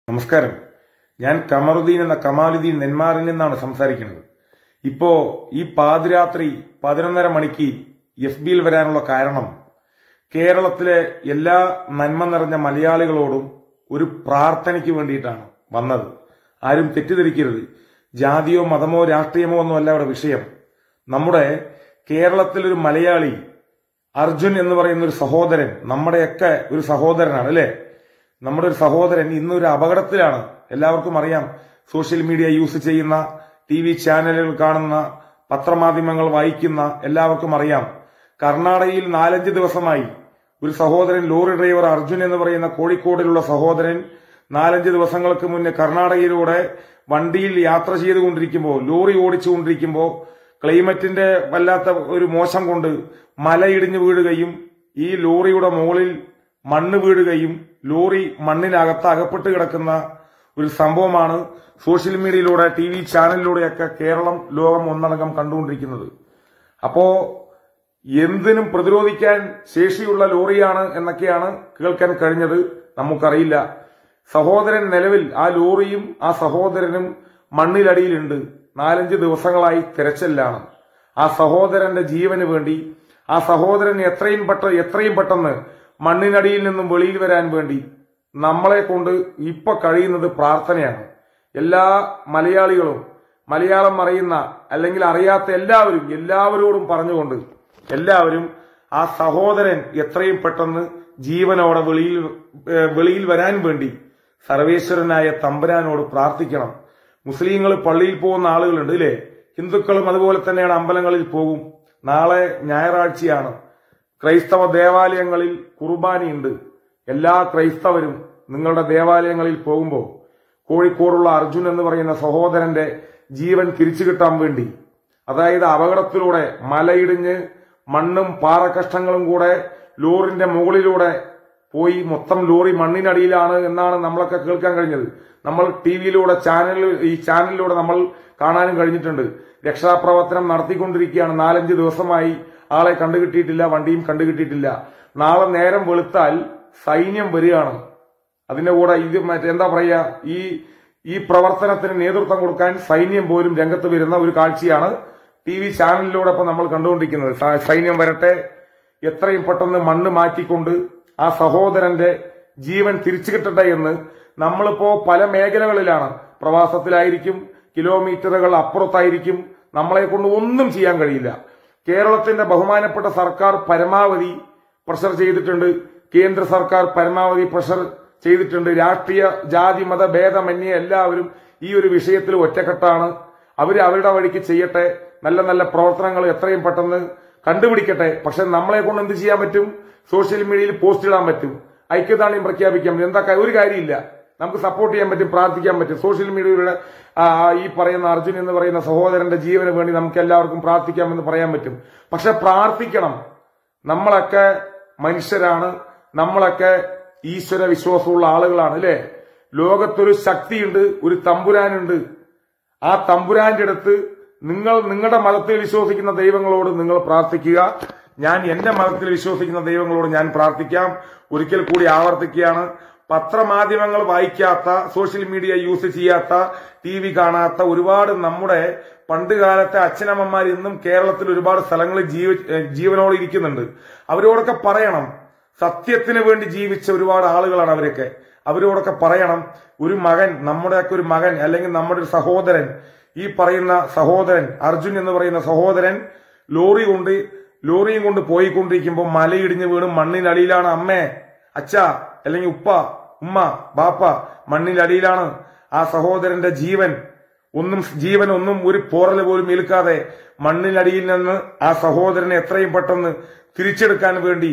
നമസ്കാരം ഞാൻ കമറുദ്ദീൻ എന്ന കമാലുദ്ദീൻ നെന്മാറിൽ നിന്നാണ് സംസാരിക്കുന്നത് ഇപ്പോ ഈ പാതിരാത്രി പതിനൊന്നര മണിക്ക് എഫ് ബിയിൽ വരാനുള്ള കാരണം കേരളത്തിലെ എല്ലാ നന്മ നിറഞ്ഞ മലയാളികളോടും ഒരു പ്രാർത്ഥനയ്ക്ക് വേണ്ടിയിട്ടാണ് വന്നത് ആരും തെറ്റിദ്ധരിക്കരുത് ജാതിയോ മതമോ രാഷ്ട്രീയമോ ഒന്നുമല്ല അവിടെ വിഷയം നമ്മുടെ കേരളത്തിലൊരു മലയാളി അർജുൻ എന്ന് പറയുന്ന ഒരു സഹോദരൻ നമ്മുടെയൊക്കെ ഒരു സഹോദരനാണ് അല്ലെ നമ്മുടെ ഒരു സഹോദരൻ ഇന്നൊരു അപകടത്തിലാണ് എല്ലാവർക്കും അറിയാം സോഷ്യൽ മീഡിയ യൂസ് ചെയ്യുന്ന ടി വി ചാനലുകൾ കാണുന്ന പത്രമാധ്യമങ്ങൾ വായിക്കുന്ന എല്ലാവർക്കും അറിയാം കർണാടകയിൽ നാലഞ്ച് ദിവസമായി ഒരു സഹോദരൻ ലോറി ഡ്രൈവർ അർജുൻ എന്ന് പറയുന്ന കോഴിക്കോടിലുള്ള സഹോദരൻ നാലഞ്ച് ദിവസങ്ങൾക്ക് മുന്നേ കർണാടകയിലൂടെ വണ്ടിയിൽ യാത്ര ചെയ്തുകൊണ്ടിരിക്കുമ്പോൾ ലോറി ഓടിച്ചുകൊണ്ടിരിക്കുമ്പോൾ ക്ലൈമറ്റിന്റെ വല്ലാത്ത ഒരു മോശം കൊണ്ട് മലയിടിഞ്ഞു വീഴുകയും ഈ ലോറിയുടെ മുകളിൽ മണ്ണ് വീഴുകയും ലോറി മണ്ണിനകത്ത് അകപ്പെട്ട് കിടക്കുന്ന ഒരു സംഭവമാണ് സോഷ്യൽ മീഡിയയിലൂടെ ടി വി ചാനലിലൂടെയൊക്കെ കേരളം ലോകം ഒന്നടങ്കം കണ്ടുകൊണ്ടിരിക്കുന്നത് അപ്പോ എന്തിനും പ്രതിരോധിക്കാൻ ശേഷിയുള്ള ലോറിയാണ് എന്നൊക്കെയാണ് കേൾക്കാൻ കഴിഞ്ഞത് നമുക്കറിയില്ല സഹോദരൻ നിലവിൽ ആ ലോറിയും ആ സഹോദരനും മണ്ണിലടിയിലുണ്ട് നാലഞ്ച് ദിവസങ്ങളായി തിരച്ചിലാണ് ആ സഹോദരന്റെ ജീവന് വേണ്ടി ആ സഹോദരൻ എത്രയും പെട്ട എത്രയും പെട്ടെന്ന് മണ്ണിനടിയിൽ നിന്നും വെളിയിൽ വരാൻ വേണ്ടി നമ്മളെ കൊണ്ട് ഇപ്പൊ കഴിയുന്നത് പ്രാർത്ഥനയാണ് എല്ലാ മലയാളികളും മലയാളം അറിയുന്ന അല്ലെങ്കിൽ അറിയാത്ത എല്ലാവരും എല്ലാവരോടും പറഞ്ഞുകൊണ്ട് എല്ലാവരും ആ സഹോദരൻ എത്രയും പെട്ടെന്ന് ജീവനോടെ വെളിയിൽ ഏഹ് വെളിയിൽ വരാൻ വേണ്ടി സർവേശ്വരനായ തമ്പുരാനോട് പ്രാർത്ഥിക്കണം മുസ്ലിങ്ങൾ പള്ളിയിൽ പോകുന്ന ആളുകളുണ്ട് ഇല്ലേ ഹിന്ദുക്കളും അതുപോലെ തന്നെയാണ് അമ്പലങ്ങളിൽ പോകും നാളെ ഞായറാഴ്ചയാണ് ക്രൈസ്തവ ദേവാലയങ്ങളിൽ കുർബാനയുണ്ട് എല്ലാ ക്രൈസ്തവരും നിങ്ങളുടെ ദേവാലയങ്ങളിൽ പോകുമ്പോൾ കോഴിക്കോടുള്ള അർജുൻ എന്ന് പറയുന്ന സഹോദരന്റെ ജീവൻ തിരിച്ചു കിട്ടാൻ വേണ്ടി അതായത് അപകടത്തിലൂടെ മലയിടിഞ്ഞ് മണ്ണും പാറക്കഷ്ണങ്ങളും കൂടെ ലോറിന്റെ മുകളിലൂടെ പോയി മൊത്തം ലോറി മണ്ണിനടിയിലാണ് എന്നാണ് നമ്മളൊക്കെ കേൾക്കാൻ കഴിഞ്ഞത് നമ്മൾ ടി വിയിലൂടെ ചാനൽ ഈ ചാനലിലൂടെ നമ്മൾ കാണാനും കഴിഞ്ഞിട്ടുണ്ട് രക്ഷാപ്രവർത്തനം നടത്തിക്കൊണ്ടിരിക്കുകയാണ് നാലഞ്ച് ദിവസമായി ആളെ കണ്ടുകിട്ടിയിട്ടില്ല വണ്ടിയും കണ്ടുകിട്ടിയിട്ടില്ല നാളെ നേരം വെളുത്താൽ സൈന്യം വരികയാണ് അതിന്റെ കൂടെ ഇത് മറ്റേ എന്താ പറയാ ഈ ഈ പ്രവർത്തനത്തിന് നേതൃത്വം കൊടുക്കാൻ സൈന്യം പോലും രംഗത്ത് വരുന്ന ഒരു കാഴ്ചയാണ് ടി വി ചാനലിലൂടെ ഇപ്പൊ നമ്മൾ കണ്ടുകൊണ്ടിരിക്കുന്നത് സ- സൈന്യം വരട്ടെ എത്രയും പെട്ടെന്ന് മണ്ണ് മാറ്റിക്കൊണ്ട് ആ സഹോദരന്റെ ജീവൻ തിരിച്ചു കിട്ടട്ടെ എന്ന് നമ്മളിപ്പോ പല മേഖലകളിലാണ് പ്രവാസത്തിലായിരിക്കും കിലോമീറ്ററുകൾ അപ്പുറത്തായിരിക്കും നമ്മളെ കൊണ്ട് ഒന്നും ചെയ്യാൻ കഴിയില്ല കേരളത്തിന്റെ ബഹുമാനപ്പെട്ട സർക്കാർ പരമാവധി പ്രഷർ ചെയ്തിട്ടുണ്ട് കേന്ദ്ര സർക്കാർ പരമാവധി പ്രഷർ ചെയ്തിട്ടുണ്ട് രാഷ്ട്രീയ ജാതി മത ഭേദമന്യേ എല്ലാവരും ഈ ഒരു വിഷയത്തിൽ ഒറ്റക്കെട്ടാണ് അവർ അവരുടെ വഴിക്ക് ചെയ്യട്ടെ നല്ല നല്ല പ്രവർത്തനങ്ങൾ എത്രയും പെട്ടെന്ന് കണ്ടുപിടിക്കട്ടെ പക്ഷെ നമ്മളെ കൊണ്ട് എന്ത് ചെയ്യാൻ പറ്റും സോഷ്യൽ മീഡിയയിൽ പോസ്റ്റ് ഇടാൻ പറ്റും ഐക്യദാർഢ്യം പ്രഖ്യാപിക്കാൻ പറ്റും എന്താ ക- ഒരു കാര്യമില്ല നമുക്ക് സപ്പോർട്ട് ചെയ്യാൻ പറ്റും പ്രാർത്ഥിക്കാൻ പറ്റും സോഷ്യൽ മീഡിയയിലൂടെ ആ, ഈ പറയുന്ന അർജുൻ എന്ന് പറയുന്ന സഹോദരന്റെ ജീവന് വേണ്ടി നമുക്ക് എല്ലാവർക്കും പ്രാർത്ഥിക്കാമെന്ന് പറയാൻ പറ്റും പക്ഷെ പ്രാർത്ഥിക്കണം നമ്മളൊക്കെ മനുഷ്യരാണ് നമ്മളൊക്കെ ഈശ്വര വിശ്വാസമുള്ള ആളുകളാണ് അല്ലെ ലോകത്തൊരു ശക്തിയുണ്ട് ഒരു തമ്പുരാനുണ്ട് ആ തമ്പുരാന്റെ അടുത്ത് നിങ്ങൾ നിങ്ങളുടെ മതത്തിൽ വിശ്വസിക്കുന്ന ദൈവങ്ങളോട് നിങ്ങൾ പ്രാർത്ഥിക്കുക ഞാൻ എന്റെ മതത്തിൽ വിശ്വസിക്കുന്ന ദൈവങ്ങളോട് ഞാൻ പ്രാർത്ഥിക്കാം ഒരിക്കൽ കൂടി ആവർത്തിക്കുകയാണ് പത്രമാധ്യമങ്ങൾ വായിക്കാത്ത സോഷ്യൽ മീഡിയ യൂസ് ചെയ്യാത്ത ടി വി കാണാത്ത ഒരുപാട് നമ്മുടെ പണ്ട് കാലത്തെ അച്ഛനമ്മമാർ ഇന്നും കേരളത്തിൽ ഒരുപാട് സ്ഥലങ്ങളിൽ ജീവ ഏഹ് ജീവനോടെ ഇരിക്കുന്നുണ്ട് അവരോടൊക്കെ പറയണം സത്യത്തിന് വേണ്ടി ജീവിച്ച ഒരുപാട് ആളുകളാണ് അവരൊക്കെ അവരോടൊക്കെ പറയണം ഒരു മകൻ നമ്മുടെയൊക്കെ ഒരു മകൻ അല്ലെങ്കിൽ നമ്മുടെ ഒരു സഹോദരൻ ഈ പറയുന്ന സഹോദരൻ അർജുൻ എന്ന് പറയുന്ന സഹോദരൻ ലോറി കൊണ്ട് ലോറിയും കൊണ്ട് പോയിക്കൊണ്ടിരിക്കുമ്പോൾ മലയിടിഞ്ഞ് വീണ് മണ്ണിനടിയിലാണ് അമ്മേ അച്ഛ അല്ലെങ്കിൽ ഉപ്പ ഉമ്മ ബാപ്പ മണ്ണിനടിയിലാണ് ആ സഹോദരന്റെ ജീവൻ ഒന്നും ജീവൻ ഒന്നും ഒരു പോറൽ പോലും ഏൽക്കാതെ മണ്ണിനടിയിൽ നിന്ന് ആ സഹോദരനെ എത്രയും പെട്ടെന്ന് തിരിച്ചെടുക്കാൻ വേണ്ടി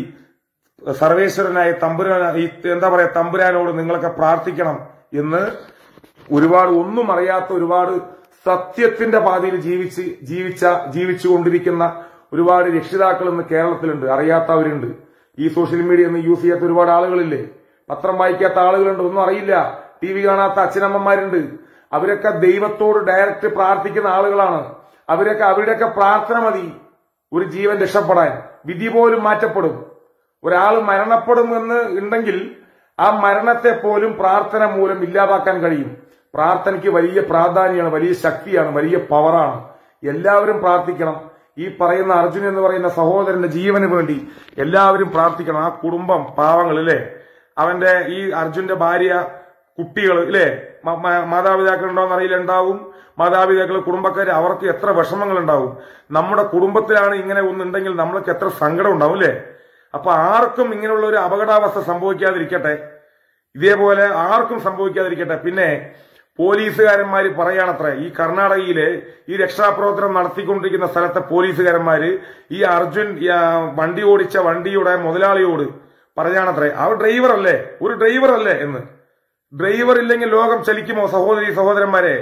സർവേശ്വരനായ തമ്പുരാന ഈ എന്താ പറയാ തമ്പുരാനോട് നിങ്ങളൊക്കെ പ്രാർത്ഥിക്കണം എന്ന് ഒരുപാട് ഒന്നും അറിയാത്ത ഒരുപാട് സത്യത്തിന്റെ പാതയിൽ ജീവിച്ച് ജീവിച്ച ജീവിച്ചുകൊണ്ടിരിക്കുന്ന ഒരുപാട് രക്ഷിതാക്കൾ ഇന്ന് കേരളത്തിലുണ്ട് അറിയാത്തവരുണ്ട് ഈ സോഷ്യൽ മീഡിയ ഒന്നും യൂസ് ചെയ്യാത്ത ഒരുപാട് ആളുകളില്ലേ പത്രം വായിക്കാത്ത ആളുകളുണ്ട് ഒന്നും അറിയില്ല ടി വി കാണാത്ത അച്ഛനമ്മമാരുണ്ട് അവരൊക്കെ ദൈവത്തോട് ഡയറക്റ്റ് പ്രാർത്ഥിക്കുന്ന ആളുകളാണ് അവരൊക്കെ അവരുടെയൊക്കെ പ്രാർത്ഥന മതി ഒരു ജീവൻ രക്ഷപ്പെടാൻ വിധി പോലും മാറ്റപ്പെടും ഒരാൾ മരണപ്പെടും എന്ന് ഉണ്ടെങ്കിൽ ആ മരണത്തെ പോലും പ്രാർത്ഥന മൂലം ഇല്ലാതാക്കാൻ കഴിയും പ്രാർത്ഥനയ്ക്ക് വലിയ പ്രാധാന്യമാണ് വലിയ ശക്തിയാണ് വലിയ പവറാണ് എല്ലാവരും പ്രാർത്ഥിക്കണം ഈ പറയുന്ന അർജുൻ എന്ന് പറയുന്ന സഹോദരന്റെ ജീവന് വേണ്ടി എല്ലാവരും പ്രാർത്ഥിക്കണം ആ കുടുംബം പാവങ്ങൾ ഇല്ലേ അവന്റെ ഈ അർജുന്റെ ഭാര്യ കുട്ടികൾ ഇല്ലേ മ- മ- മാതാപിതാക്കൾ ഉണ്ടോന്ന് അറിയില്ല ഉണ്ടാവും മാതാപിതാക്കൾ കുടുംബക്കാർ അവർക്ക് എത്ര വിഷമങ്ങൾ ഉണ്ടാവും നമ്മുടെ കുടുംബത്തിലാണ് ഇങ്ങനെ ഒന്നുണ്ടെങ്കിൽ നമ്മൾക്ക് എത്ര സങ്കടം ഉണ്ടാവും അല്ലേ അപ്പൊ ആർക്കും ഇങ്ങനെയുള്ള ഒരു അപകടാവസ്ഥ സംഭവിക്കാതിരിക്കട്ടെ ഇതേപോലെ ആർക്കും സംഭവിക്കാതിരിക്കട്ടെ പിന്നെ പോലീസുകാരന്മാര് പറയാണത്രേ ഈ കർണാടകയില് ഈ രക്ഷാപ്രവർത്തനം നടത്തിക്കൊണ്ടിരിക്കുന്ന സ്ഥലത്തെ പോലീസുകാരന്മാര് ഈ അർജുൻ ഈ, ആ, വണ്ടി ഓടിച്ച വണ്ടിയുടെ മുതലാളിയോട് പറയാണത്രേ ആ ഡ്രൈവർ അല്ലേ ഒരു ഡ്രൈവർ അല്ലേ എന്ന് ഡ്രൈവർ ഇല്ലെങ്കിൽ ലോകം ചലിക്കുമോ സഹോദരി സഹോദരന്മാരെ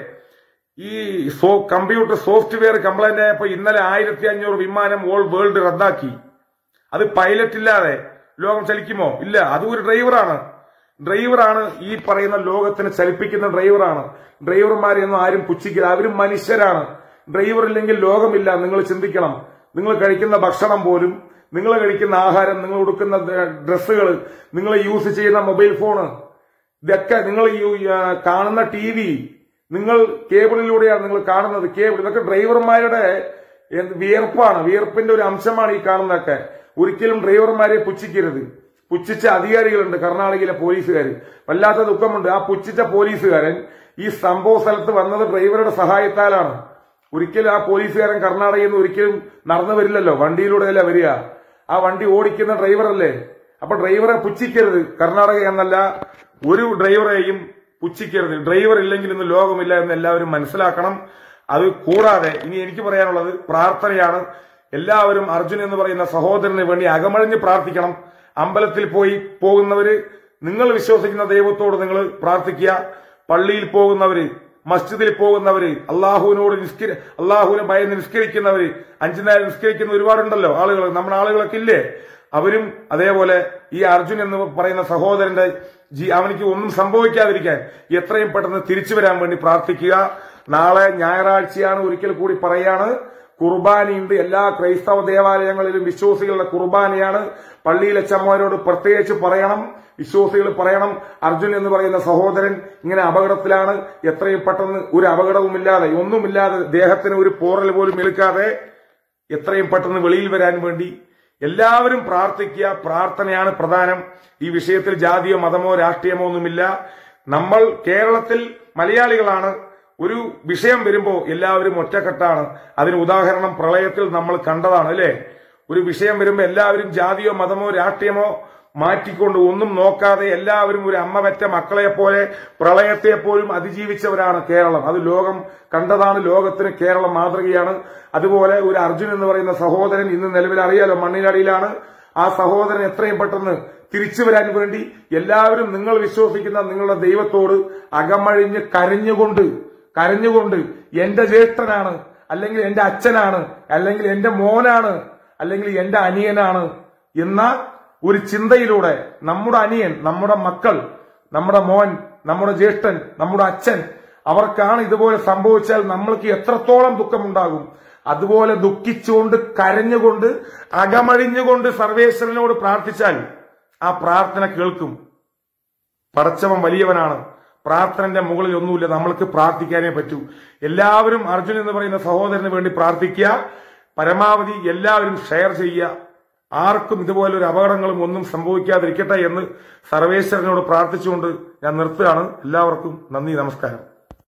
ഈ സോ കമ്പ്യൂട്ടർ സോഫ്റ്റ്വെയർ കംപ്ലൈന്റ് ആയപ്പോ ഇന്നലെ ആയിരത്തി അഞ്ഞൂറ് വിമാനം ഓൾ വേൾഡ് റദ്ദാക്കി അത് പൈലറ്റ് ഇല്ലാതെ ലോകം ചലിക്കുമോ ഇല്ല അതും ഒരു ഡ്രൈവറാണ് ഡ്രൈവറാണ് ഈ പറയുന്ന ലോകത്തിന് ചലിപ്പിക്കുന്ന ഡ്രൈവറാണ് ഡ്രൈവർമാരെയൊന്നും ആരും പുച്ഛിക്കില്ല അവരും മനുഷ്യരാണ് ഡ്രൈവർ ഇല്ലെങ്കിൽ ലോകമില്ല നിങ്ങൾ ചിന്തിക്കണം നിങ്ങൾ കഴിക്കുന്ന ഭക്ഷണം പോലും നിങ്ങൾ കഴിക്കുന്ന ആഹാരം നിങ്ങൾ ഉടുക്കുന്ന ഡ്രസ്സുകൾ നിങ്ങൾ യൂസ് ചെയ്യുന്ന മൊബൈൽ ഫോണ് ഇതൊക്കെ നിങ്ങൾ ഈ ആ, കാണുന്ന ടി വി നിങ്ങൾ കേബിളിലൂടെയാണ് നിങ്ങൾ കാണുന്നത് കേബിൾ ഇതൊക്കെ ഡ്രൈവർമാരുടെ എന്ത് വിയർപ്പാണ് വിയർപ്പിന്റെ ഒരു അംശമാണ് ഈ കാണുന്നതൊക്കെ ഒരിക്കലും ഡ്രൈവർമാരെ പുച്ഛിക്കരുത് പുച്ഛിച്ച അധികാരികളുണ്ട് കർണാടകയിലെ പോലീസുകാർ വല്ലാത്ത ദുഃഖമുണ്ട് ആ പുച്ഛിച്ച പോലീസുകാരൻ ഈ സംഭവ സ്ഥലത്ത് വന്നത് ഡ്രൈവറുടെ സഹായത്താലാണ് ഒരിക്കലും ആ പോലീസുകാരൻ കർണാടകയിൽ നിന്ന് ഒരിക്കലും നടന്നു വരില്ലല്ലോ വണ്ടിയിലൂടെയല്ല വരിക ആ വണ്ടി ഓടിക്കുന്ന ഡ്രൈവറല്ലേ അപ്പൊ ഡ്രൈവറെ പുച്ഛിക്കരുത് കർണാടക എന്നല്ല ഒരു ഡ്രൈവറെയും പുച്ഛിക്കരുത് ഡ്രൈവർ ഇല്ലെങ്കിൽ ഇന്ന് ലോകമില്ല എന്ന് എല്ലാവരും മനസ്സിലാക്കണം അത് കൂടാതെ ഇനി എനിക്ക് പറയാനുള്ളത് പ്രാർത്ഥനയാണ് എല്ലാവരും അർജുൻ എന്ന് പറയുന്ന സഹോദരന് വേണ്ടി അകമഴിഞ്ഞ് പ്രാർത്ഥിക്കണം അമ്പലത്തിൽ പോയി പോകുന്നവര് നിങ്ങൾ വിശ്വസിക്കുന്ന ദൈവത്തോട് നിങ്ങൾ പ്രാർത്ഥിക്കുക പള്ളിയിൽ പോകുന്നവര് മസ്ജിദിൽ പോകുന്നവര് അള്ളാഹുവിനോട് നിസ്കരി അള്ളാഹുവിനെ ഭയന്ന് നിസ്കരിക്കുന്നവര് അഞ്ചു നേരം നിസ്കരിക്കുന്ന ഒരുപാടുണ്ടല്ലോ ആളുകൾ നമ്മുടെ ആളുകളൊക്കെ ഇല്ലേ അവരും അതേപോലെ ഈ അർജുൻ എന്ന് പറയുന്ന സഹോദരന്റെ ജീ അവനിക്ക് ഒന്നും സംഭവിക്കാതിരിക്കാൻ എത്രയും പെട്ടെന്ന് തിരിച്ചു വരാൻ വേണ്ടി പ്രാർത്ഥിക്കുക നാളെ ഞായറാഴ്ചയാണ് ഒരിക്കൽ കൂടി പറയാണ് കുർബാനയുണ്ട് എല്ലാ ക്രൈസ്തവ ദേവാലയങ്ങളിലും വിശ്വാസികളുടെ കുർബാനയാണ് പള്ളിയിലെ ചമ്മമാരോട് പ്രത്യേകിച്ച് പറയണം വിശ്വാസികൾ പറയണം അർജുൻ എന്ന് പറയുന്ന സഹോദരൻ ഇങ്ങനെ അപകടത്തിലാണ് എത്രയും പെട്ടെന്ന് ഒരു അപകടവുമില്ലാതെ ഒന്നുമില്ലാതെ ദേഹത്തിന് ഒരു പോറൽ പോലും ഏൽക്കാതെ എത്രയും പെട്ടെന്ന് വെളിയിൽ വരാൻ വേണ്ടി എല്ലാവരും പ്രാർത്ഥിക്കുക പ്രാർത്ഥനയാണ് പ്രധാനം ഈ വിഷയത്തിൽ ജാതിയോ മതമോ രാഷ്ട്രീയമോ ഒന്നുമില്ല നമ്മൾ കേരളത്തിൽ മലയാളികളാണ് ഒരു വിഷയം വരുമ്പോൾ എല്ലാവരും ഒറ്റക്കെട്ടാണ് അതിന് ഉദാഹരണം പ്രളയത്തിൽ നമ്മൾ കണ്ടതാണ് അല്ലേ ഒരു വിഷയം വരുമ്പോൾ എല്ലാവരും ജാതിയോ മതമോ രാഷ്ട്രീയമോ മാറ്റിക്കൊണ്ട് ഒന്നും നോക്കാതെ എല്ലാവരും ഒരു അമ്മ പെറ്റ മക്കളെ പോലെ പ്രളയത്തെ പോലും അതിജീവിച്ചവരാണ് കേരളം അത് ലോകം കണ്ടതാണ് ലോകത്തിന് കേരളം മാതൃകയാണ് അതുപോലെ ഒരു അർജുൻ എന്ന് പറയുന്ന സഹോദരൻ ഇന്ന് നിലവിൽ അറിയാലോ മണ്ണിനടിയിലാണ് ആ സഹോദരൻ എത്രയും പെട്ടെന്ന് തിരിച്ചു വരാൻ വേണ്ടി എല്ലാവരും നിങ്ങൾ വിശ്വസിക്കുന്ന നിങ്ങളുടെ ദൈവത്തോട് അകമഴിഞ്ഞ് കരഞ്ഞുകൊണ്ട് കരഞ്ഞുകൊണ്ട് എന്റെ ജ്യേഷ്ഠനാണ് അല്ലെങ്കിൽ എന്റെ അച്ഛനാണ് അല്ലെങ്കിൽ എന്റെ മോനാണ് അല്ലെങ്കിൽ എന്റെ അനിയനാണ് എന്ന ഒരു ചിന്തയിലൂടെ നമ്മുടെ അനിയൻ നമ്മുടെ മക്കൾ നമ്മുടെ മോൻ നമ്മുടെ ജ്യേഷ്ഠൻ നമ്മുടെ അച്ഛൻ അവർക്കാണ് ഇതുപോലെ സംഭവിച്ചാൽ നമ്മൾക്ക് എത്രത്തോളം ദുഃഖമുണ്ടാകും അതുപോലെ ദുഃഖിച്ചുകൊണ്ട് കരഞ്ഞുകൊണ്ട് അകമഴിഞ്ഞുകൊണ്ട് സർവേശ്വരനോട് പ്രാർത്ഥിച്ചാൽ ആ പ്രാർത്ഥന കേൾക്കും പടച്ചവൻ വലിയവനാണ് പ്രാർത്ഥനന്റെ മുകളിൽ ഒന്നുമില്ല നമ്മൾക്ക് പ്രാർത്ഥിക്കാനേ പറ്റൂ എല്ലാവരും അർജുൻ എന്ന് പറയുന്ന സഹോദരന് വേണ്ടി പ്രാർത്ഥിക്കുക പരമാവധി എല്ലാവരും ഷെയർ ചെയ്യുക ആർക്കും ഇതുപോലൊരു അപകടങ്ങളും ഒന്നും സംഭവിക്കാതിരിക്കട്ടെ എന്ന് സർവേശ്വരനോട് പ്രാർത്ഥിച്ചുകൊണ്ട് ഞാൻ നിർത്തുകയാണ് എല്ലാവർക്കും നന്ദി നമസ്കാരം